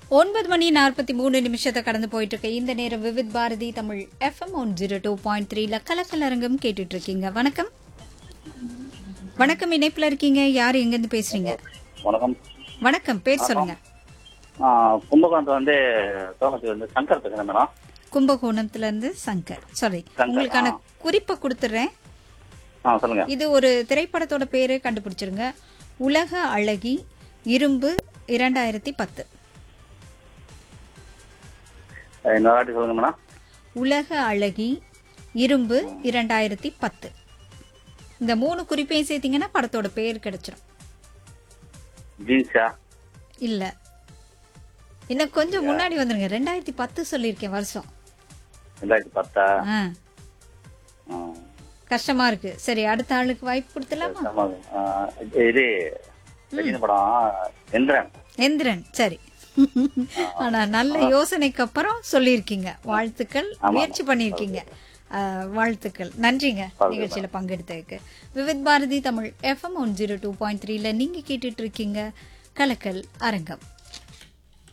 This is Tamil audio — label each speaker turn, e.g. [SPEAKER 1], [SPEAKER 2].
[SPEAKER 1] ஒன்பது மணி நாற்பத்தி மூணு நிமிஷத்தை கடந்து போயிட்டு இருக்கு இந்த நேரம் Vividh Bharati Tamil FM one zero two point த்ரீல கலக்கல் அரங்கம் கேட்டுட்டு இருக்கீங்க வணக்கம் வணக்கம் இணைப்புல இருக்கீங்க யார் எங்க இருந்து பேசுறீங்க
[SPEAKER 2] வணக்கம்
[SPEAKER 1] வணக்கம் பேர் சொல்லுங்க
[SPEAKER 2] ஆ, கும்பகோணத்துல வந்து தோகத்துக்கு வந்து சங்கர் பேசுறேன் மேடம்
[SPEAKER 1] கும்பகோணத்துல இருந்து சங்கர் சாரி
[SPEAKER 2] சங்கர்,
[SPEAKER 1] உங்களுக்கான
[SPEAKER 2] ஆ.
[SPEAKER 1] குறிப்பை கொடுத்துறேன்
[SPEAKER 2] ஆ சொல்லுங்க
[SPEAKER 1] இது ஒரு திரைப்படத்தோட பேரு கண்டுபிடிச்சிருங்க உலக அழகி இரும்பு இரண்டாயிரத்தி பத்து
[SPEAKER 2] அஹ், இன்னொரு வாட்டி சொல்லுங்க மேடம்
[SPEAKER 1] உலக அழகி இரும்பு இரண்டாயிரத்தி பத்து இந்த மூணு குறிப்பையும் சேர்த்தீங்கன்னா படத்தோட பேர் கிடைச்சிரும்
[SPEAKER 2] ஜீன்ஸா
[SPEAKER 1] இல்ல இன்னும் கொஞ்சம் முன்னாடி வந்துருங்க ரெண்டாயிரத்தி பத்து சொல்லியிருக்கேன் வருஷம்
[SPEAKER 2] ரெண்டாயிரத்தி பத்தா
[SPEAKER 1] ஆ,
[SPEAKER 2] ஆ,
[SPEAKER 1] கஷ்டமா இருக்கு சரி அடுத்த ஆளுக்கு வாய்ப்பு கொடுத்துலாமா
[SPEAKER 2] ஆமா. ஆ, இது ரஜினி படம் எந்திரன்
[SPEAKER 1] எந்திரன் சரி ஆனா நல்ல யோசனைக்கு அப்புறம் சொல்லியிருக்கீங்க வாழ்த்துக்கள் முயற்சி பண்ணியிருக்கீங்க ஆ, வாழ்த்துக்கள் நன்றிங்க நிகழ்ச்சியில பங்கெடுத்ததுக்கு Vividh Bharati Tamil FM one zero two point த்ரீல நீங்க கேட்டுட்டு இருக்கீங்க கலக்கல் அரங்கம்